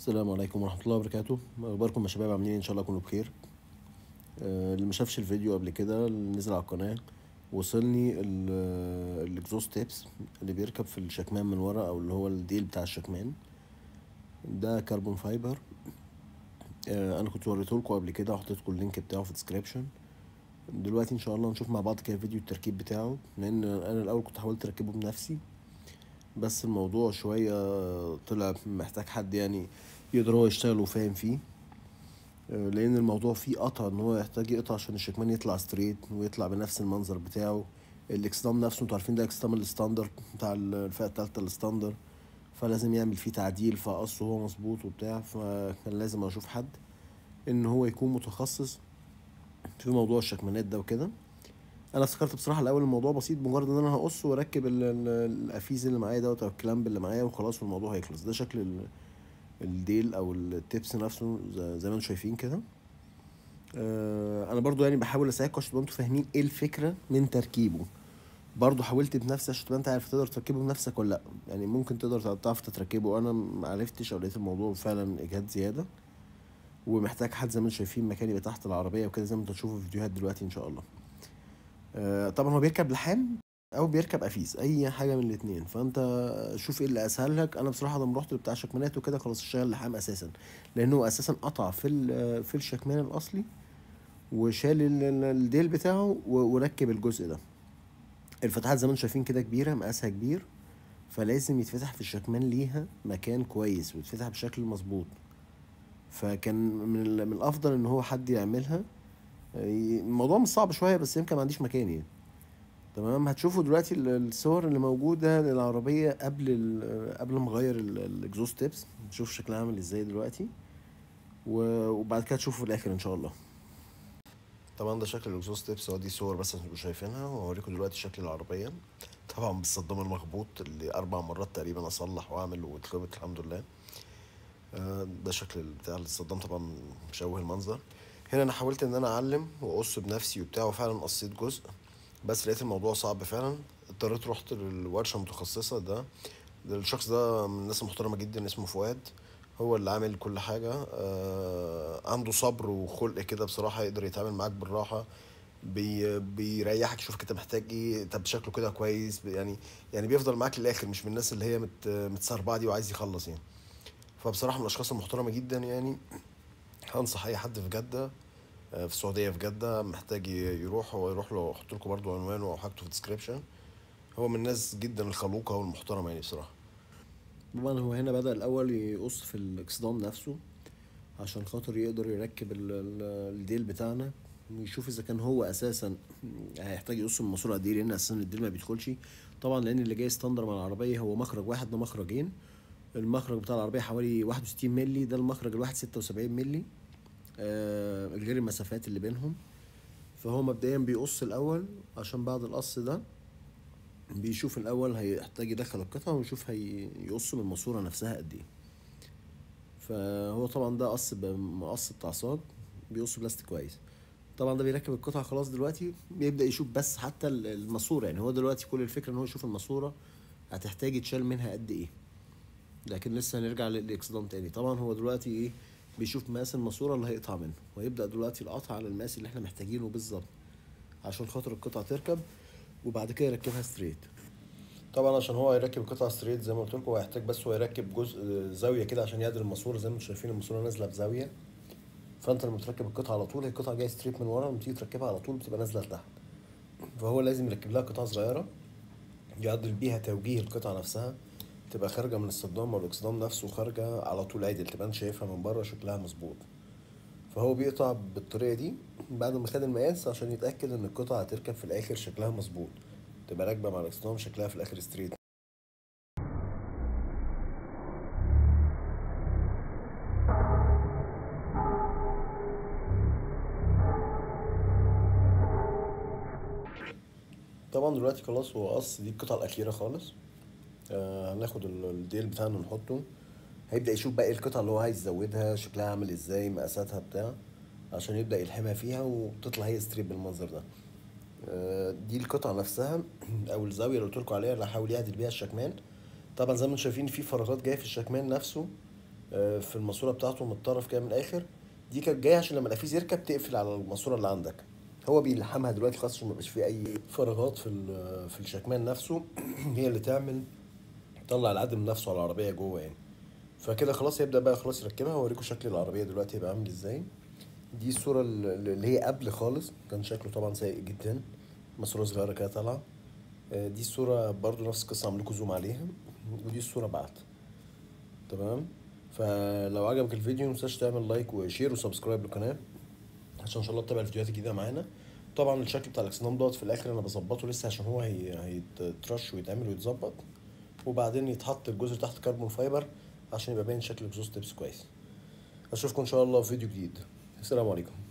السلام عليكم ورحمة الله وبركاته أخباركم يا شباب عاملين إيه؟ إن شاء الله تكونوا بخير آه، اللي ما شافش الفيديو قبل كده اللي نزل على القناة وصلني ال- الاكزوست تيبس اللي بيركب في الشكمان من ورا أو اللي هو الديل بتاع الشكمان ده كربون فايبر آه، أنا كنت وريته لكم قبل كده وحطيت لكم اللينك بتاعه في الديسكريبشن دلوقتي إن شاء الله نشوف مع بعض كده فيديو التركيب بتاعه لأن أنا الأول كنت حاولت أركبه بنفسي بس الموضوع شوية طلع محتاج حد يعني يقدر هو يشتغل وفاهم فيه آه، لان الموضوع فيه قطع ان هو يحتاج يقطع عشان الشكمان يطلع ستريت ويطلع بنفس المنظر بتاعه الاكسدام نفسه انتوا عارفين ده اكسدام الستاندر بتاع الفئة التالتة الستاندر فلازم يعمل فيه تعديل فقصه هو مظبوط وبتاع فكان لازم اشوف حد ان هو يكون متخصص في موضوع الشكمانات ده وكده انا افتكرت بصراحه الاول الموضوع بسيط مجرد ان انا هقص واركب ال- ال- الافيز اللي معايا دوت او الكلامب اللي معايا وخلاص والموضوع هيخلص ده شكل ال- الديل او التبس نفسه زي زي ما انتم شايفين كده آه، انا برضو يعني بحاول اساعدكم عشان تبقوا انتوا فاهمين ايه الفكره من تركيبه برضو حاولت بنفسي عشان تبقى انت عارف تقدر تركبه بنفسك ولا لا يعني ممكن تقدر تعرف تركبه انا ما عرفتش او لقيت الموضوع فعلا اجهاد زياده ومحتاج حد زي ما انتم شايفين مكان يبقى تحت العربيه وكده زي ما انتوا هتشوفوا في الفيديوهات دلوقتي ان شاء الله آه، طبعا هو بيركب لحام او بيركب افيز اي حاجه من الاثنين فانت شوف ايه اللي اسهل لك انا بصراحه لما رحت بتاع شكمانات وكده خلاص اشتغل لحام اساسا لانه اساسا قطع في ال- في الشكمان الاصلي وشال ال- ال- الديل بتاعه و- وركب الجزء ده الفتحات زي ما انتم شايفين كده كبيره مقاسها كبير فلازم يتفتح في الشكمان ليها مكان كويس ويتفتح بشكل مظبوط فكان من, ال- من الافضل ان هو حد يعملها ي- الموضوع مش صعب شويه بس يمكن ما عنديش مكان يعني تمام هتشوفوا دلوقتي ال- الصور اللي موجوده للعربيه قبل ال- قبل ما اغير الاكزوست تيبس نشوف شكلها عامل ازاي دلوقتي و- وبعد كده تشوفوا في الاخر ان شاء الله طبعا ده شكل الاكزوست تيبس هو دي صور بس انتوا شايفينها وهوريكم دلوقتي شكل العربيه طبعا بالصدام المخبوط اللي اربع مرات تقريبا اصلح واعمل واتخبط الحمد لله آه، ده شكل بتاع الصدام طبعا مشوه المنظر هنا انا حاولت ان انا اعلم واقص بنفسي وبتاع وفعلا قصيت جزء بس لقيت الموضوع صعب فعلا اضطريت رحت للورشه متخصصه ده, ده الشخص ده من الناس المحترمه جدا اسمه فؤاد هو اللي عامل كل حاجه آه عنده صبر وخلق كده بصراحه يقدر يتعامل معاك بالراحه بي بيريحك يشوفك انت محتاج ايه طب شكله كده كويس يعني يعني بيفضل معاك للاخر مش من الناس اللي هي مت متسربعه دي وعايز يخلص يعني فبصراحه من الاشخاص المحترمه جدا يعني هنصح اي حد في جده آه، في السعوديه في جده محتاج ي- يروح هو يروح له احط لكم برضو عنوانه او حاجته في الديسكريبشن هو من الناس جدا الخلوقه والمحترمه يعني بصراحه طبعا هو هنا بدأ الأول يقص في الإكسدام نفسه عشان خاطر يقدر يركب ال- ال- الديل بتاعنا ويشوف إذا كان هو أساسا هيحتاج يقص من الماسورة قد إيه لأن أساسا الديل ما بيدخلش طبعا لأن اللي جاي ستاندر مع العربية هو مخرج واحد ده مخرجين المخرج بتاع العربية حوالي واحد وستين ملي ده المخرج الواحد ستة وسبعين ملي آه غير المسافات اللي بينهم فهو مبدئيا بيقص الأول عشان بعد القص ده بيشوف الأول هيحتاج يدخل القطعة ويشوف هيقص من الماسورة نفسها قد إيه فهو طبعا ده قص بمقص بتاع صاج بيقص بلاستيك كويس طبعا ده بيركب القطعة خلاص دلوقتي بيبدأ يشوف بس حتى ال- الماسورة يعني هو دلوقتي كل الفكرة ان هو يشوف الماسورة هتحتاج يتشال منها قد ايه لكن لسه هنرجع للاكسدام تاني طبعا هو دلوقتي ايه بيشوف مقاس الماسورة اللي هيقطع منه ويبدأ دلوقتي القطع على المقاس اللي احنا محتاجينه بالظبط عشان خاطر القطعة تركب وبعد كده يركبها ستريت طبعا عشان هو يركب القطعة ستريت زي ما قلت لكم هو هيحتاج بس هو يركب جزء زاوية كده عشان يعدل الماسورة زي ما انتم شايفين الماسورة نازلة بزاوية فانت لما تركب القطعة على طول هي القطعة جاية ستريت من ورا لما تيجي تركبها على طول بتبقى نازلة لتحت فهو لازم يركب لها قطعة صغيرة يعدل بيها توجيه القطعة نفسها تبقى خارجة من الصدام او الاكسدام نفسه خارجة على طول عدل تبقى انت شايفها من بره شكلها مظبوط فهو بيقطع بالطريقة دي بعد ما خد المقاس عشان يتأكد ان القطعة هتركب في الاخر شكلها مظبوط تبقى راكبة مع الاكسدام شكلها في الاخر ستريت طبعا دلوقتي خلاص هو قص دي القطعة الأخيرة خالص آه هناخد ال- الديل بتاعنا نحطه هيبدأ يشوف بقى ايه القطعة اللي هو عايز يزودها شكلها عامل ازاي مقاساتها بتاع عشان يبدأ يلحمها فيها وتطلع هي ستريت بالمنظر ده آه دي القطعة نفسها أو الزاوية اللي قلت لكم عليها اللي هحاول يعدل بيها الشكمان طبعا زي ما انتم شايفين في فراغات جاية في الشكمان نفسه آه، في الماسوره بتاعته من الطرف كده من الاخر دي كانت جايه عشان لما الافيز يركب تقفل على الماسوره اللي عندك هو بيلحمها دلوقتي خلاص عشان ما يبقاش فيه اي فراغات في ال- في الشكمان نفسه هي اللي تعمل تطلع العدم نفسه على العربيه جوه يعني فكده خلاص يبدا بقى خلاص يركبها هوريكم شكل العربيه دلوقتي هيبقى عامل ازاي دي الصوره ال- اللي هي قبل خالص كان شكله طبعا سيء جدا ماسوره صغيره كده طالعه آه، دي الصوره برضو نفس القصه عامل لكم زوم عليها ودي الصوره بعد تمام فلو عجبك الفيديو متنساش تعمل لايك وشير وسبسكرايب للقناه عشان ان شاء الله تتابع الفيديوهات الجديده معانا طبعا الشكل بتاع الاكسدام دوت في الاخر انا بظبطه لسه عشان هو هي... هيترش ويتعمل ويتظبط وبعدين يتحط الجزء تحت كربون فايبر عشان يبقى باين شكل الاكزوست تيبس كويس اشوفكم ان شاء الله في فيديو جديد السلام عليكم